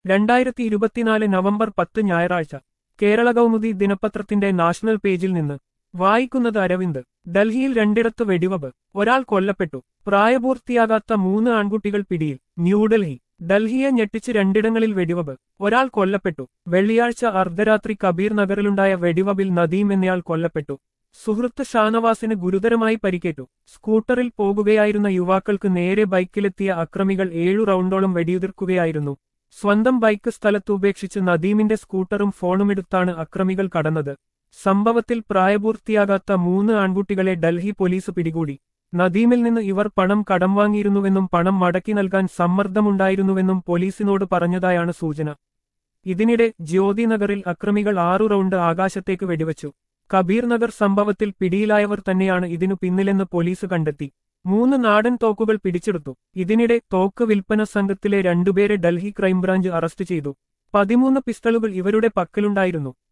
രണ്ടായിരത്തി ഇരുപത്തിനാല് നവംബർ പത്ത് ഞായറാഴ്ച കേരള കൗമുദി ദിനപത്രത്തിന്റെ നാഷണൽ പേജിൽ നിന്ന് വായിക്കുന്നത് അരവിന്ദ് ഡൽഹിയിൽ രണ്ടിടത്ത് വെടിവെപ്പ് ഒരാൾ കൊല്ലപ്പെട്ടു പ്രായപൂർത്തിയാകാത്ത മൂന്ന് ആൺകുട്ടികൾ പിടിയിൽ ന്യൂഡൽഹി ഡൽഹിയെ ഞെട്ടിച്ച് രണ്ടിടങ്ങളിൽ വെടിവെപ്പ് ഒരാൾ കൊല്ലപ്പെട്ടു വെള്ളിയാഴ്ച അർദ്ധരാത്രി കബീർ നഗറിലുണ്ടായ വെടിവെപ്പിൽ നദീം എന്നയാൾ കൊല്ലപ്പെട്ടു സുഹൃത്ത് ഷാനവാസിന് ഗുരുതരമായി പരിക്കേറ്റു സ്കൂട്ടറിൽ പോകുകയായിരുന്ന യുവാക്കൾക്ക് നേരെ ബൈക്കിലെത്തിയ അക്രമികൾ ഏഴു റൗണ്ടോളം വെടിയുതിർക്കുകയായിരുന്നു സ്വന്തം ബൈക്ക് സ്ഥലത്ത് ഉപേക്ഷിച്ച് നദീമിന്റെ സ്കൂട്ടറും ഫോണുമെടുത്താണ് അക്രമികൾ കടന്നത് സംഭവത്തിൽ പ്രായപൂർത്തിയാകാത്ത മൂന്ന് ആൺകുട്ടികളെ ഡൽഹി പോലീസ് പിടികൂടി നദീമിൽ നിന്ന് ഇവർ പണം കടം വാങ്ങിയിരുന്നുവെന്നും പണം മടക്കി നൽകാൻ സമ്മർദ്ദമുണ്ടായിരുന്നുവെന്നും പോലീസിനോട് പറഞ്ഞതായാണ് സൂചന ഇതിനിടെ ജ്യോതി നഗറിൽ അക്രമികൾ ആറു റൗണ്ട് ആകാശത്തേക്ക് വെടിവച്ചു കബീർ നഗർ സംഭവത്തിൽ പിടിയിലായവർ തന്നെയാണ് ഇതിനു പിന്നിലെന്ന് പോലീസ് കണ്ടെത്തി മൂന്ന് നാടൻ തോക്കുകൾ പിടിച്ചെടുത്തു ഇതിനിടെ തോക്ക് വിൽപ്പന സംഘത്തിലെ രണ്ടുപേരെ ഡൽഹി ക്രൈംബ്രാഞ്ച് അറസ്റ്റ് ചെയ്തു പതിമൂന്ന് പിസ്റ്റളുകൾ ഇവരുടെ പക്കലുണ്ടായിരുന്നു